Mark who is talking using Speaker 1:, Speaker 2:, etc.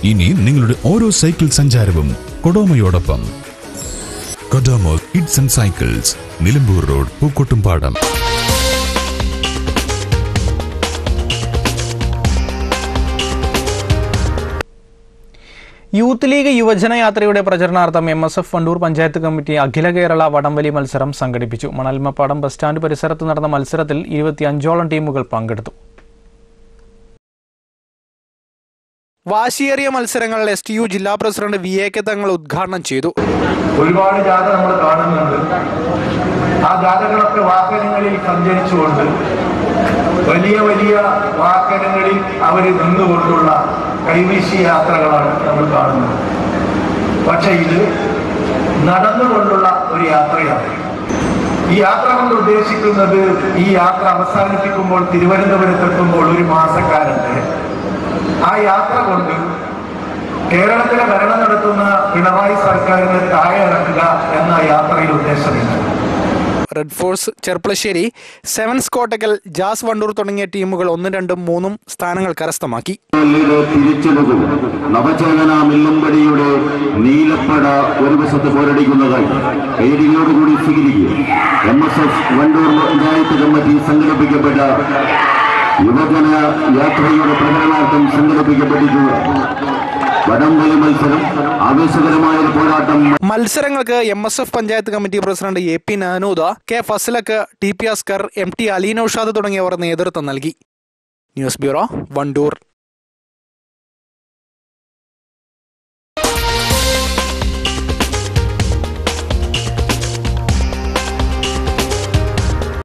Speaker 1: ഇനി നിങ്ങളുടെ ഓരോ സൈക്കിൾ സഞ്ചാരവും കൊഡോമയോടൊപ്പം Kodomo kids and cycles Nilambur road Pookkottumpadam
Speaker 2: youth league യുവജന യാത്രയുടെ പ്രചരണാർത്ഥം M S F Wandoor panchayat committee അഖില കേരള വടംവലി മത്സരം സംഘടിപ്പിച്ചു മണൽമപ്പാടം ബസ് സ്റ്റാൻഡ് പരിസരത്ത് നടന്ന മത്സരത്തിൽ ഇരുപത്തിയഞ്ചോളം ടീമുകൾ പങ്കെടുത്തു വാശിയേറിയ മത്സരങ്ങൾ എസ് ടി യു ജില്ലാ president V A K Thangal ഉദ്ഘാടനം ചെയ്തു
Speaker 3: ഒരുപാട് ജാഥ നമ്മൾ കാണുന്നുണ്ട് ആ ജാഥകളൊക്കെ വാഹനങ്ങളിൽ സഞ്ചരിച്ചുകൊണ്ട് വലിയ വലിയ വാഹനങ്ങളിൽ അവർ നിന്നുകൊണ്ടുള്ള കൈവീശി യാത്രകളാണ് നമ്മൾ കാണുന്നത് പക്ഷെ ഇത് നടന്നുകൊണ്ടുള്ള ഒരു യാത്രയാണ് ഈ യാത്ര കൊണ്ട് ഉദ്ദേശിക്കുന്നത് ഈ യാത്ര അവസാനിപ്പിക്കുമ്പോൾ തിരുവനന്തപുരത്തെത്തുമ്പോൾ ഒരു മാസക്കാലത്ത് ആ യാത്ര കൊണ്ട് കേരളത്തിലെ ഭരണം നടത്തുന്ന പിണറായി സർക്കാരിനെ താഴെ ഇറക്കുക എന്ന യാത്രയിൽ ഉദ്ദേശമില്ല
Speaker 2: red force Cherpulassery sevens Kottakkal jazz Wandoor തുടങ്ങിയ ടീമുകൾ ഒന്നും രണ്ടും മൂന്നും സ്ഥാനങ്ങൾ കരസ്ഥമാക്കി
Speaker 4: ഇത് തിരിച്ചെടുക്കും നവചേതന മില്ലമ്പടിയുടെ നീലപ്പട ഒരു വശത്ത് പോരടിക്കുന്നതായി കൈയടികളോടുകൂടി സ്വീകരിക്കും M S F Wandoor panchayat committee സംഘടിപ്പിക്കപ്പെട്ട യുവജന യാത്രയുടെ പ്രകടനാർത്ഥം സംഘടിപ്പിക്കപ്പെട്ടിട്ടുള്ള വടംവലി മത്സരം ആവേശകരമായ ഒരു പോരാട്ടം
Speaker 2: മത്സരങ്ങൾക്ക് M S F panchayat committee president A P നാനൂദ കെ ഫസലക്ക് T P Askar M T അലീനൌഷാദ് തുടങ്ങിയവർ നേതൃത്വം നൽകി ന്യൂസ് ബ്യൂറോ വണ്ടൂർ